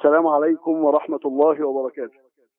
السلام عليكم ورحمة الله وبركاته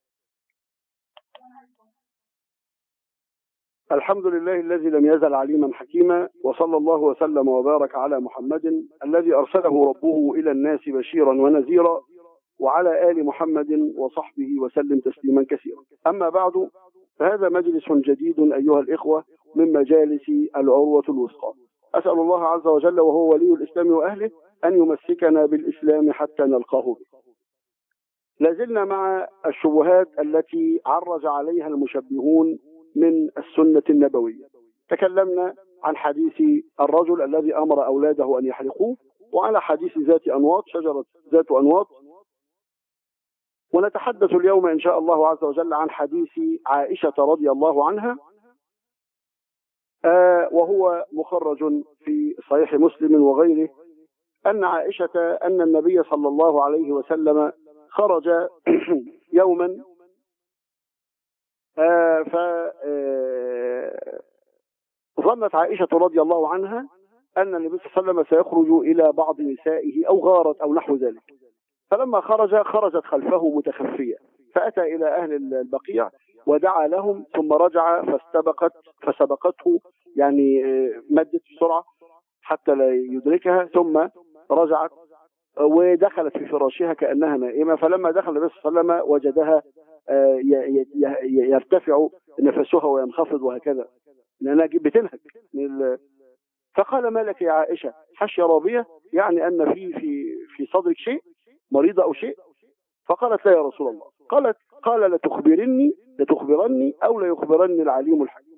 الحمد لله الذي لم يزل عليما حكيما وصلى الله وسلم وبارك على محمد الذي أرسله ربه إلى الناس بشيرا ونذيرا وعلى آل محمد وصحبه وسلم تسليما كثيرا أما بعد فهذا مجلس جديد أيها الإخوة من مجالس العروة الوثقى أسأل الله عز وجل وهو ولي الإسلام وأهله أن يمسكنا بالإسلام حتى نلقاه به لازلنا مع الشبهات التي عرج عليها المشبهون من السنة النبوية تكلمنا عن حديث الرجل الذي أمر أولاده أن يحرقوه وعلى حديث ذات أنواط شجرة ذات أنواط ونتحدث اليوم إن شاء الله عز وجل عن حديث عائشة رضي الله عنها آه وهو مخرج في صحيح مسلم وغيره أن عائشة أن النبي صلى الله عليه وسلم خرج يوما آه ف آه ظنت عائشة رضي الله عنها أن النبي صلى الله عليه وسلم سيخرج إلى بعض نسائه أو غارت أو نحو ذلك فلما خرج خرجت خلفه متخفية فأتى إلى أهل البقيع ودعا لهم ثم رجع فاستبقت فسبقته يعني مدت بسرعة حتى لا يدركها ثم رجعت ودخلت في فراشها كأنها نائمة فلما دخل النبي صلى الله عليه وسلم وجدها يرتفع نفسها وينخفض وهكذا لأنها بتنهك فقال ما لك يا عائشة حشية رابية يعني أن في في في صدرك شيء مريضة أو شيء فقالت لا يا رسول الله قالت قال لتخبرني لتخبرني أو ليخبرني العليم الحكيم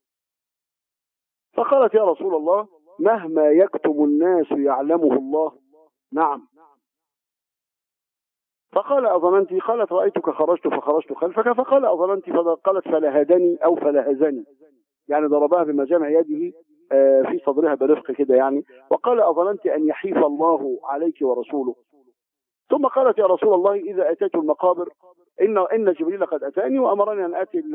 فقالت يا رسول الله مهما يكتم الناس يعلمه الله نعم فقال أظننت قالت رأيتك خرجت فخرجت خلفك فقال أظننت قالت فلهدني أو فلهزني يعني ضربها بمجامع يده في صدرها برفق كده يعني وقال أظننت أن يحيف الله عليك ورسوله ثم قالت يا رسول الله إذا أتيت المقابر إن إن جبريل قد أتاني وأمرني أن آتي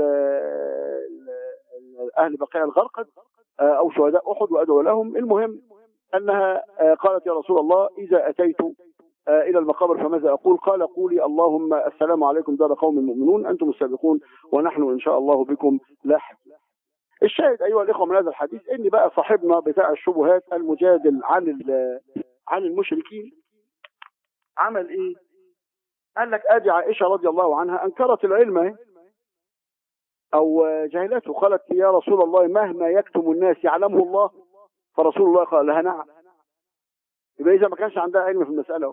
أهل بقيع الغرقد أو شهداء أحد وأدعو لهم المهم أنها قالت يا رسول الله إذا أتيت إلى المقابر فماذا أقول قال قولي اللهم السلام عليكم دار قوم مؤمنون أنتم السابقون ونحن إن شاء الله بكم لاحق الشاهد أيها الإخوة من هذا الحديث إن بقى صاحبنا بتاع الشبهات المجادل عن عن المشركين عمل إيه قال لك أدي عائشة رضي الله عنها أنكرت العلم أو جهلته قالت يا رسول الله مهما يكتم الناس يعلمه الله فرسول الله قال لها نعم يبقى إذا ما كانش عندها علم في المسألة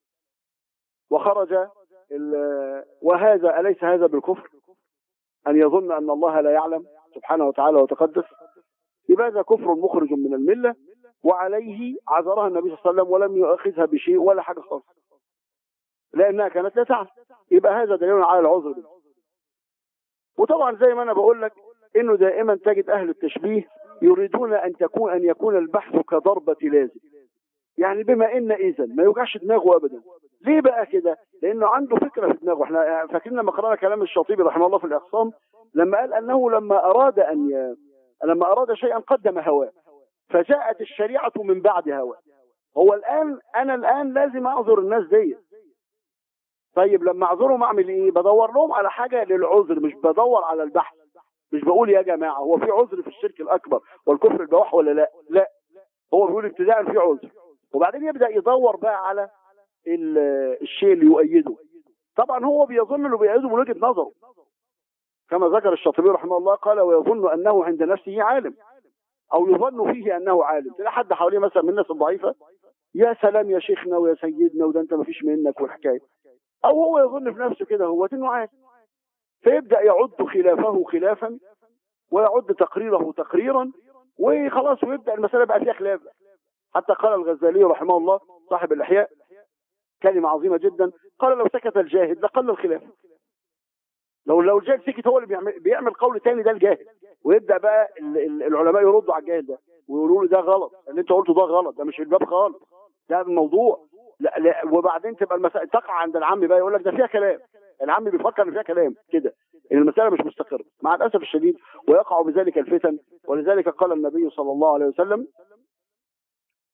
وخرج وهذا أليس هذا بالكفر أن يظن أن الله لا يعلم سبحانه وتعالى وتقدس يبقى هذا كفر مخرج من الملة وعليه عذرها النبي صلى الله عليه وسلم ولم يؤخذها بشيء ولا حاجة خالص لأنها كانت لا تعلم يبقى هذا دليل على العذر ده. وطبعا زي ما أنا بقول لك إنه دائما تجد أهل التشبيه يريدون أن تكون أن يكون البحث كضربة لازم يعني بما إن إذا ما يوجعش دماغه أبدا ليه بقى كده لأنه عنده فكرة في دماغه احنا فاكرين لما قرأنا كلام الشاطبي رحمه الله في الإعصام لما قال أنه لما أراد أن ي... لما أراد شيئا قدم هواه فجاءت الشريعة من بعد هواه هو الآن أنا الآن لازم أعذر الناس دي طيب لما أعذرهم أعمل إيه بدور لهم على حاجة للعذر مش بدور على البحث مش بقول يا جماعة هو في عذر في الشرك الأكبر والكفر البواح ولا لا لا هو بيقول ابتداء في عذر وبعدين يبدأ يدور بقى على الشيء اللي يؤيده طبعا هو بيظن انه بيؤيده من وجهة نظره كما ذكر الشاطبي رحمه الله قال ويظن أنه عند نفسه عالم أو يظن فيه أنه عالم تلاقي حد حواليه مثلا من الناس الضعيفة يا سلام يا شيخنا ويا سيدنا وده أنت ما فيش منك والحكاية أو هو يظن في نفسه كده هو إنه عالم فيبدأ يعد خلافه خلافا ويعد تقريره تقريرا وخلاص ويبدأ المسألة بقى فيها خلاف حتى قال الغزالي رحمه الله صاحب الإحياء كلمة عظيمة جدا قال لو سكت الجاهد لقل الخلاف لو لو الجاهل سكت هو اللي بيعمل, بيعمل قول تاني ده الجاهل ويبدا بقى العلماء يردوا على الجاهل ده ويقولوا له ده غلط اللي انت قلته ده غلط ده مش الباب خالص ده الموضوع لا لا وبعدين تبقى المسائل تقع عند العم بقى يقول لك ده فيها كلام العم بيفكر ان فيها كلام كده ان المساله مش مستقره مع الاسف الشديد ويقع بذلك الفتن ولذلك قال النبي صلى الله عليه وسلم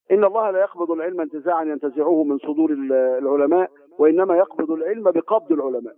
إن الله لا يقبض العلم انتزاعا ينتزعه من صدور ال- العلماء وإنما يقبض العلم بقبض العلماء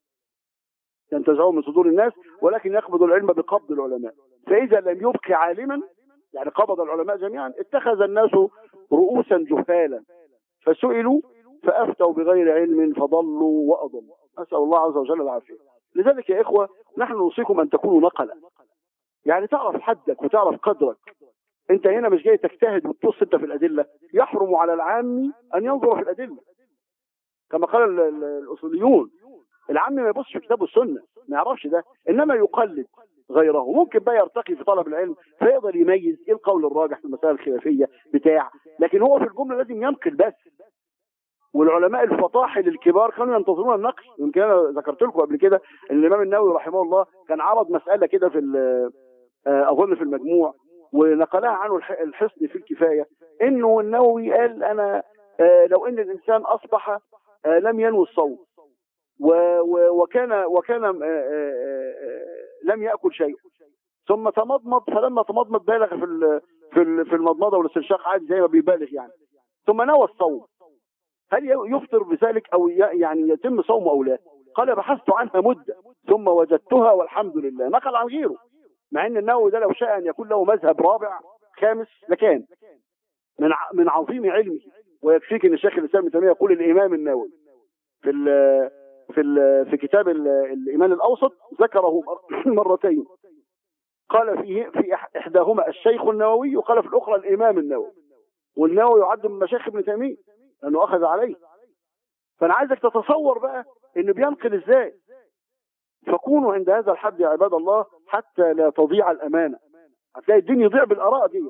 ينتزعه من صدور الناس ولكن يقبض العلم بقبض العلماء فإذا لم يبق عالما يعني قبض العلماء جميعا اتخذ الناس رؤوسا جهالا فسئلوا فأفتوا بغير علم فضلوا وأضلوا أسأل الله عز وجل العافية لذلك يا إخوة نحن نوصيكم أن تكونوا نقلة يعني تعرف حدك وتعرف قدرك انت هنا مش جاي تجتهد وتبص انت في الادله يحرم على العام ان ينظر في الادله كما قال ال- ال- الاصوليون العام ما يبصش في كتاب السنه ما يعرفش ده انما يقلد غيره ممكن بقى يرتقي في طلب العلم فيقدر يميز ايه القول الراجح في المسائل الخلافيه بتاع لكن هو في الجمله لازم ينقل بس والعلماء الفطاحل الكبار كانوا ينتظرون النقل يمكن انا ذكرت لكم قبل كده ان الامام النووي رحمه الله كان عرض مساله كده في ال- آه، اظن في المجموع ونقلها عنه الح- الحصن في الكفايه انه النووي قال انا آه، لو ان الانسان اصبح آه، لم ينوي الصوم و- و- وكان وكان آه، آه، آه، لم ياكل شيء ثم تمضمض فلما تمضمض بالغ في ال- في ال- في المضمضه والاستنشاق عادي زي ما بيبالغ يعني ثم نوى الصوم هل يفطر بذلك او ي- يعني يتم صومه او لا؟ قال بحثت عنها مده ثم وجدتها والحمد لله نقل عن غيره مع ان النووي ده لو شاء ان يكون له مذهب رابع خامس لكان من ع- من عظيم علمه ويكفيك ان الشيخ الاسلام ابن تيميه يقول الامام النووي في ال في ال في كتاب ال- الايمان الاوسط ذكره مر- مرتين قال فيه في إح- احداهما الشيخ النووي وقال في الاخرى الامام النووي والنووي يعد من مشايخ ابن تيميه لانه اخذ عليه فانا عايزك تتصور بقى انه بينقل ازاي فكونوا عند هذا الحد يا عباد الله حتى لا تضيع الامانه هتلاقي الدين يضيع بالاراء دي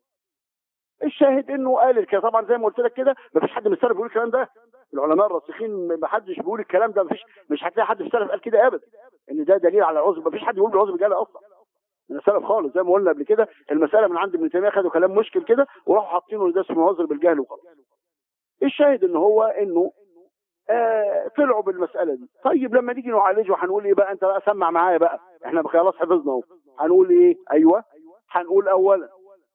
الشاهد انه قال الكلام طبعا زي ما قلت لك كده مفيش حد من السلف بيقول الكلام ده العلماء الراسخين ما حدش بيقول الكلام ده مفيش مش هتلاقي حد في السلف قال كده ابدا ان ده دليل على العذر مفيش حد يقول بالعذر بالجهل اصلا من السلف خالص زي ما قلنا قبل كده المساله من عند ابن تيميه خدوا كلام مشكل كده وراحوا حاطينه ده اسمه عذر بالجهل وخلاص الشاهد ان هو انه آه طلعوا بالمساله دي طيب لما نيجي نعالجه هنقول ايه بقى انت بقى سمع معايا بقى احنا خلاص حفظنا اهو هنقول ايه ايوه هنقول اولا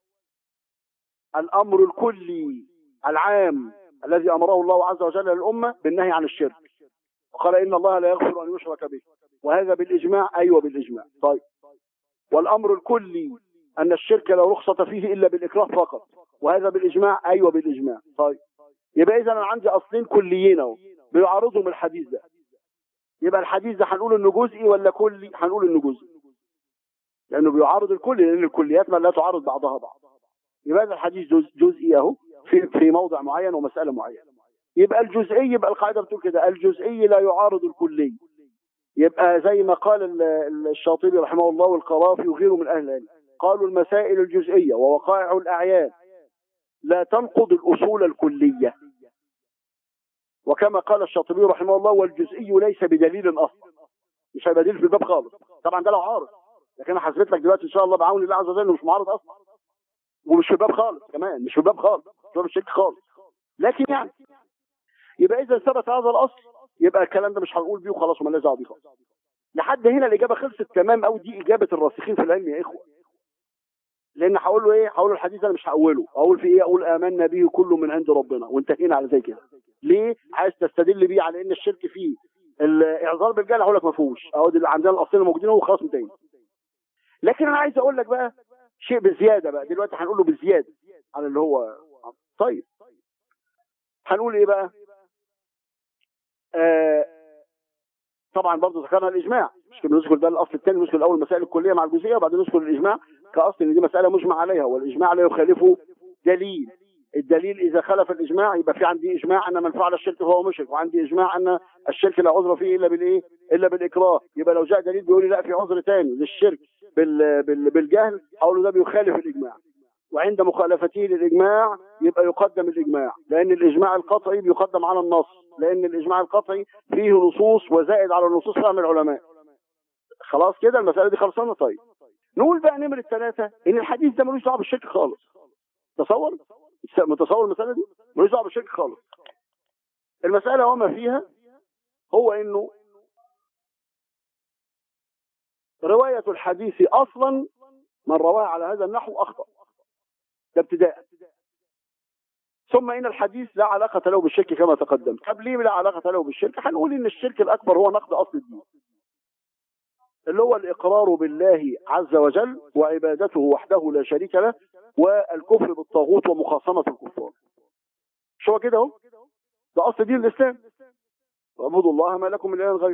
الامر الكلي العام الذي امره الله عز وجل للامه بالنهي عن الشرك وقال ان الله لا يغفر ان يشرك به وهذا بالاجماع ايوه بالاجماع طيب والامر الكلي ان الشرك لا رخصه فيه الا بالاكراه فقط وهذا بالاجماع ايوه بالاجماع طيب يبقى اذا انا عندي اصلين كليين اهو بيعارضهم الحديث ده يبقى الحديث ده هنقول انه جزئي ولا كلي هنقول انه جزئي لانه بيعارض الكل لان الكليات ما لا تعارض بعضها بعض يبقى هذا الحديث جزء جزئي اهو في في موضع معين ومساله معينه يبقى الجزئي يبقى القاعده بتقول كده الجزئي لا يعارض الكلي يبقى زي ما قال ال- ال- الشاطبي رحمه الله والقرافي وغيره من اهل العلم قالوا المسائل الجزئيه ووقائع الاعيان لا تنقض الاصول الكليه وكما قال الشاطبي رحمه الله والجزئي ليس بدليل اصلا مش هيبقى دليل في الباب خالص طبعا ده لو عارض لكن انا حسبت لك دلوقتي ان شاء الله بعون الله عز وجل انه مش معارض اصلا ومش في الباب خالص كمان مش في الباب خالص مش في باب الشرك خالص لكن يعني يبقى اذا ثبت هذا الاصل يبقى الكلام ده مش هنقول بيه وخلاص ومالناش دعوه بيه خالص لحد هنا الاجابه خلصت تمام قوي دي اجابه الراسخين في العلم يا اخوه لان هقول له ايه هقول له الحديث انا مش هقوله اقول في ايه اقول امنا به كل من عند ربنا وانتهينا على زي كده ليه عايز تستدل بيه على ان الشرك فيه الاعذار بالجهل هقول لك ما فيهوش اهو دي عندنا الاصلين موجودين وخلاص انتهينا لكن انا عايز اقول لك بقى شيء بزياده بقى دلوقتي هنقول له بزياده على اللي هو طيب هنقول ايه بقى آه طبعا برضه ذكرنا الاجماع مش كده ندخل بقى الاصل الثاني ندخل الاول المسائل الكليه مع الجزئيه وبعدين ندخل الاجماع كاصل ان دي مساله مجمع عليها والاجماع لا يخالفه دليل الدليل اذا خالف الاجماع يبقى في عندي اجماع ان من فعل الشرك فهو مشرك وعندي اجماع ان الشرك لا عذر فيه الا بالايه الا بالاكراه يبقى لو جاء دليل بيقول لي لا في عذر ثاني للشرك بال بال بالجهل اقول له ده بيخالف الاجماع وعند مخالفته للاجماع يبقى يقدم الاجماع لان الاجماع القطعي بيقدم على النص لان الاجماع القطعي فيه نصوص وزائد على النصوص فهم العلماء خلاص كده المساله دي خلصانه طيب نقول بقى نمره ثلاثه ان الحديث ده ملوش دعوه بالشرك خالص تصور متصور المساله دي ملوش دعوه بالشرك خالص المساله وما فيها هو انه روايه الحديث اصلا من رواه على هذا النحو اخطا ده ابتداء ثم ان الحديث لا علاقه له بالشرك كما تقدم طب ليه لا علاقه له بالشرك هنقول ان الشرك الاكبر هو نقد اصل الدين اللي هو الاقرار بالله عز وجل وعبادته وحده لا شريك له والكفر بالطاغوت ومخاصمه الكفار شو كده اهو ده اصل دين الاسلام واعبدوا الله ما لكم من اله غيره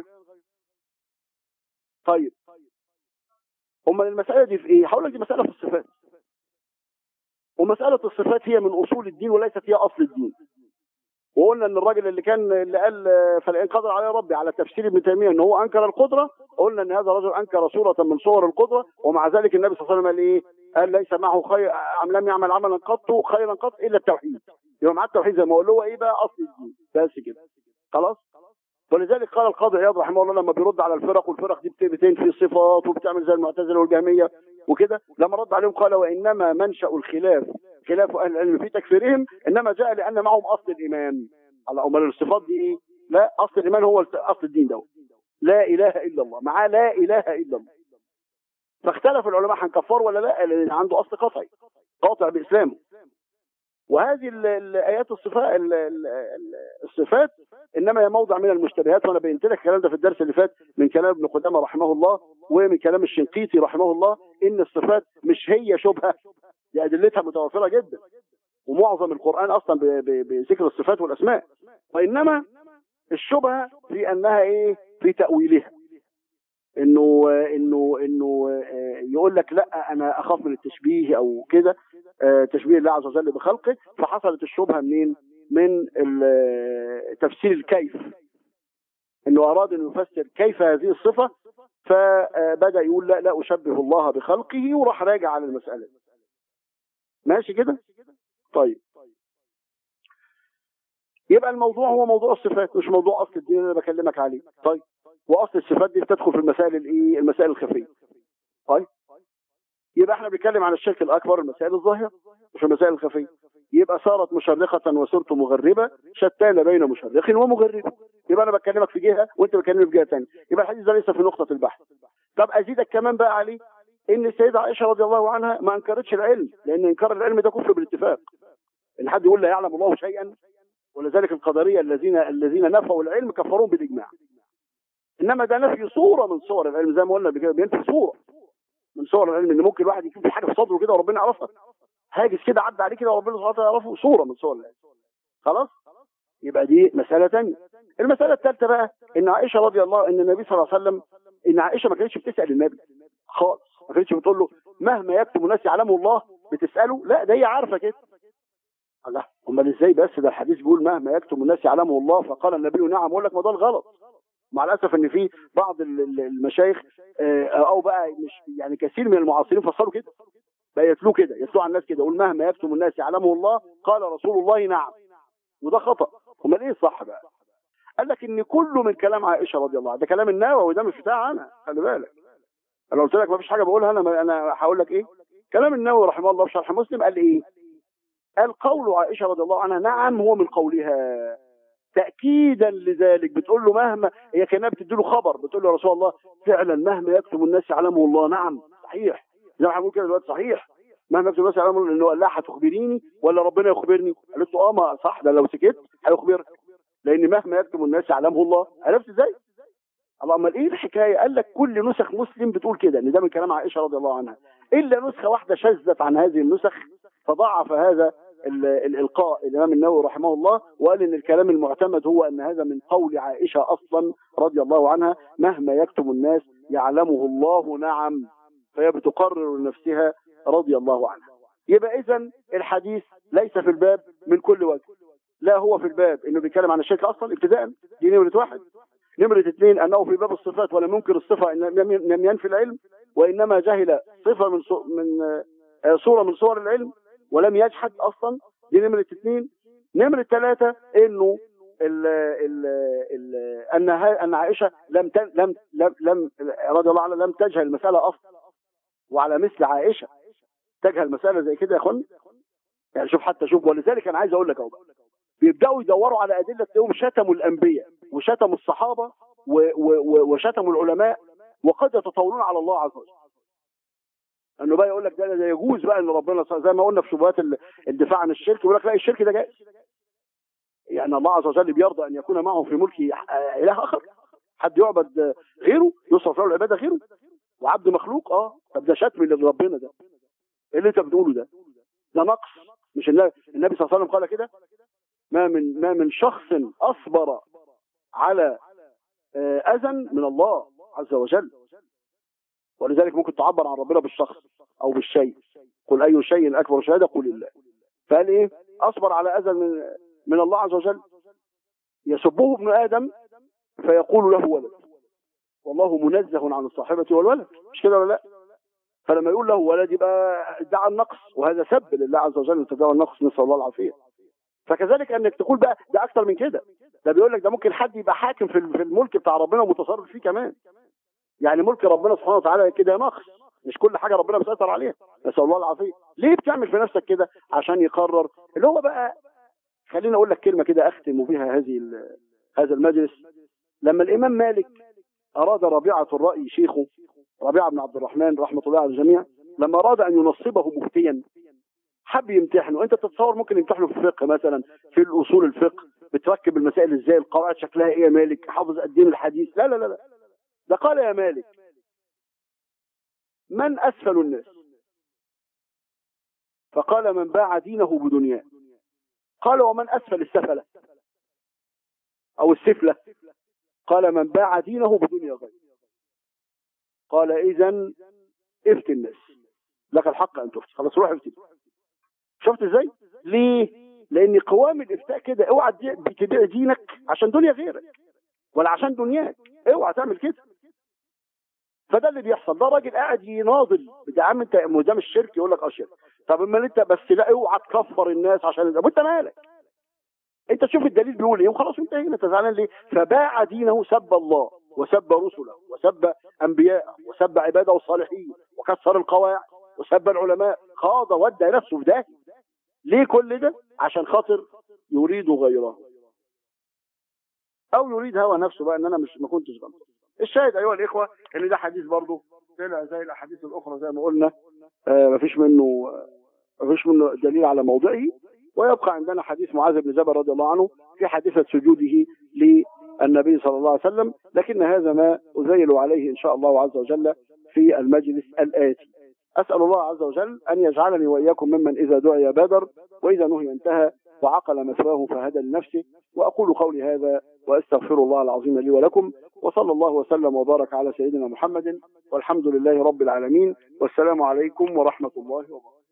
طيب امال المساله دي في ايه هقول لك دي مساله في الصفات ومساله الصفات هي من اصول الدين وليست هي اصل الدين وقلنا ان الراجل اللي كان اللي قال فلئن قدر علي ربي على تفسير ابن تيميه ان هو انكر القدره قلنا ان هذا الرجل انكر صوره من صور القدره ومع ذلك النبي صلى الله عليه وسلم قال ايه؟ قال ليس معه خير ام لم يعمل عملا قط خيرا قط الا التوحيد يبقى معاه التوحيد زي ما قال هو ايه بقى اصل الدين بس كده خلاص ولذلك قال القاضي عياض رحمه الله لما بيرد على الفرق والفرق دي بتنفي الصفات وبتعمل زي المعتزله والجهميه وكده لما رد عليهم قال وانما منشا الخلاف خلاف اهل العلم في تكفيرهم انما جاء لان معهم اصل الايمان على امال الصفات دي ايه؟ لا اصل الايمان هو اصل الدين ده لا اله الا الله معاه لا اله الا الله فاختلف العلماء هنكفره ولا لا لان عنده اصل قطعي قاطع باسلامه وهذه الايات الصفات الصفات انما هي موضع من المشتبهات وانا بينت لك الكلام ده في الدرس اللي فات من كلام ابن قدامه رحمه الله ومن كلام الشنقيطي رحمه الله ان الصفات مش هي شبهه دي ادلتها متوفره جدا ومعظم القران اصلا بذكر الصفات والاسماء وانما الشبهه في انها ايه في تاويلها انه انه انه يقول لك لا انا اخاف من التشبيه او كده تشبيه الله عز وجل بخلقه فحصلت الشبهه منين؟ من تفسير الكيف انه اراد ان يفسر كيف هذه الصفه فبدا يقول لا لا اشبه الله بخلقه وراح راجع على المساله ماشي كده؟ طيب يبقى الموضوع هو موضوع الصفات مش موضوع اصل الدين اللي انا بكلمك عليه طيب واصل الصفات دي بتدخل في المسائل الايه المسائل الخفيه طيب يبقى احنا بنتكلم عن الشرك الاكبر المسائل الظاهره مش المسائل الخفيه يبقى صارت مشرقة وصرت مغربة شتان بين مشرق ومغرب يبقى انا بكلمك في جهة وانت بتكلمني في جهة ثانيه يبقى الحديث ده ليس في نقطة البحث طب ازيدك كمان بقى عليه ان السيدة عائشة رضي الله عنها ما انكرتش العلم لان انكار العلم ده كفر بالاتفاق ان حد يقول لا يعلم الله شيئا ولذلك القدرية الذين الذين نفوا العلم كفروهم بالاجماع انما ده نفي صوره من صور العلم زي ما قلنا قبل كده بينفي صوره من صور العلم ان ممكن الواحد يكون في حاجه في صدره كده وربنا يعرفها هاجس كده عدى عليه كده وربنا سبحانه وتعالى يعرفه صوره من صور العلم خلاص يبقى دي مساله ثانيه المساله الثالثه بقى ان عائشه رضي الله ان النبي صلى الله عليه وسلم ان عائشه ما كانتش بتسال النبي خالص ما كانتش بتقول له مهما يكتب الناس يعلمه الله بتساله لا ده هي عارفه كده الله امال ازاي بس ده الحديث بيقول مهما يكتب الناس يعلمه الله فقال النبي نعم اقول لك ما ده الغلط مع الاسف ان في بعض المشايخ او بقى مش يعني كثير من المعاصرين فسروا كده بقى يتلوه كده يتلوه على الناس كده يقول مهما يكتم الناس يعلمه الله قال رسول الله نعم وده خطا امال ايه الصح بقى قال لك ان كله من كلام عائشه رضي الله عنها ده كلام النووي ده مش بتاع انا خلي بالك انا قلت لك ما فيش حاجه بقولها انا انا هقول لك ايه كلام النووي رحمه الله في شرح مسلم قال ايه قال قول عائشه رضي الله عنها نعم هو من قولها تأكيدا لذلك بتقول له مهما هي كانها بتدي له خبر بتقول له يا رسول الله فعلا مهما يكتب الناس يعلمه الله نعم صحيح زي ما هنقول كده دلوقتي صحيح مهما يكتب الناس يعلمه انه قال لها هتخبريني ولا ربنا يخبرني قالت له اه ما صح ده لو سكت هيخبرك لان مهما يكتب الناس يعلمه الله عرفت ازاي؟ الله امال ايه الحكايه؟ قال لك كل نسخ مسلم بتقول كده ان ده من كلام عائشه رضي الله عنها الا نسخه واحده شذت عن هذه النسخ فضعف هذا الالقاء الامام النووي رحمه الله وقال ان الكلام المعتمد هو ان هذا من قول عائشه اصلا رضي الله عنها مهما يكتم الناس يعلمه الله نعم فهي بتقرر لنفسها رضي الله عنها يبقى اذا الحديث ليس في الباب من كل وجه لا هو في الباب انه بيتكلم عن الشرك اصلا ابتداء دي نمره واحد نمرة اثنين انه في باب الصفات ولم ينكر الصفة ان لم ينفي العلم وانما جهل صفة من من صورة من صور العلم ولم يجحد اصلا دي نمرة اثنين نمرة ثلاثة انه ال ال ال ان ان عائشة لم تن لم لم, لم رضي الله عنها لم تجهل المسألة اصلا وعلى مثل عائشة تجهل مسألة زي كده يا اخوان يعني شوف حتى شوف ولذلك انا عايز اقول لك اهو بيبداوا يدوروا على ادله تلاقيهم شتموا الانبياء وشتموا الصحابه و و وشتموا العلماء وقد يتطاولون على الله عز وجل انه بقى يقول لك ده, ده يجوز بقى ان ربنا زي ما قلنا في شبهات الدفاع عن الشرك يقول لك لا الشرك ده جائز يعني الله عز وجل بيرضى ان يكون معه في ملكه اله اخر حد يعبد غيره يصرف له العباده غيره وعبد مخلوق اه طب ده شتم لربنا ده ايه اللي انت بتقوله ده ده نقص مش النبي, النبي صلى الله عليه وسلم قال كده ما من ما من شخص اصبر على اذى من الله عز وجل ولذلك ممكن تعبر عن ربنا بالشخص او بالشيء قل اي شيء اكبر شهاده قل الله فقال ايه اصبر على اذى من من الله عز وجل يسبه ابن ادم فيقول له ولد والله منزه عن الصاحبه والولد مش كده ولا لا فلما يقول له ولد يبقى ادعى النقص وهذا سب لله عز وجل ادعى النقص نسال الله العافيه فكذلك انك تقول بقى ده اكتر من كده ده بيقول لك ده ممكن حد يبقى حاكم في الملك بتاع ربنا ومتصرف فيه كمان يعني ملك ربنا سبحانه وتعالى كده نقص مش كل حاجه ربنا مسيطر عليها نسال الله العافيه ليه بتعمل في نفسك كده عشان يقرر اللي هو بقى خليني اقول لك كلمه كده اختم بها هذه هذا المجلس لما الامام مالك اراد ربيعه الراي شيخه ربيعه بن عبد الرحمن رحمه الله على الجميع لما اراد ان ينصبه مفتيا حب يمتحنه انت تتصور ممكن يمتحنه في الفقه مثلا في الاصول الفقه بتركب المسائل ازاي القواعد شكلها ايه يا مالك حافظ قد ايه الحديث لا لا لا لا ده قال يا مالك من اسفل الناس فقال من باع دينه بدنياه قال ومن اسفل السفله او السفله قال من باع دينه بدنيا غير قال اذا افتي الناس لك الحق ان تفتي خلاص روح افتي شفت ازاي ليه لان قوام الافتاء كده اوعى تبيع دينك عشان دنيا غيرك ولا عشان دنياك اوعى تعمل كده فده اللي بيحصل ده راجل قاعد يناضل ده عم انت ده مش شرك يقول لك اه شرك طب اما انت بس لا اوعى تكفر الناس عشان طب انت مالك انت تشوف الدليل بيقول ايه وخلاص انت هنا تزعلان ليه فباع دينه سب الله وسب رسله وسب انبياءه وسب عباده الصالحين وكسر القواعد وسب العلماء خاض ودى نفسه في ده ليه كل ده عشان خاطر يريد غيره او يريد هوى نفسه بقى ان انا مش ما كنتش غلط الشاهد ايها الاخوه ان ده حديث برضه طلع زي الاحاديث الاخرى زي ما قلنا آه مفيش منه مفيش منه دليل على موضعه ويبقى عندنا حديث معاذ بن جبل رضي الله عنه في حادثه سجوده للنبي صلى الله عليه وسلم لكن هذا ما ازيل عليه ان شاء الله عز وجل في المجلس الاتي اسال الله عز وجل ان يجعلني واياكم ممن اذا دعي بادر واذا نهي انتهى وعقل مثواه فهدى لنفسه واقول قولي هذا واستغفر الله العظيم لي ولكم وصلى الله وسلم وبارك على سيدنا محمد والحمد لله رب العالمين والسلام عليكم ورحمه الله وبركاته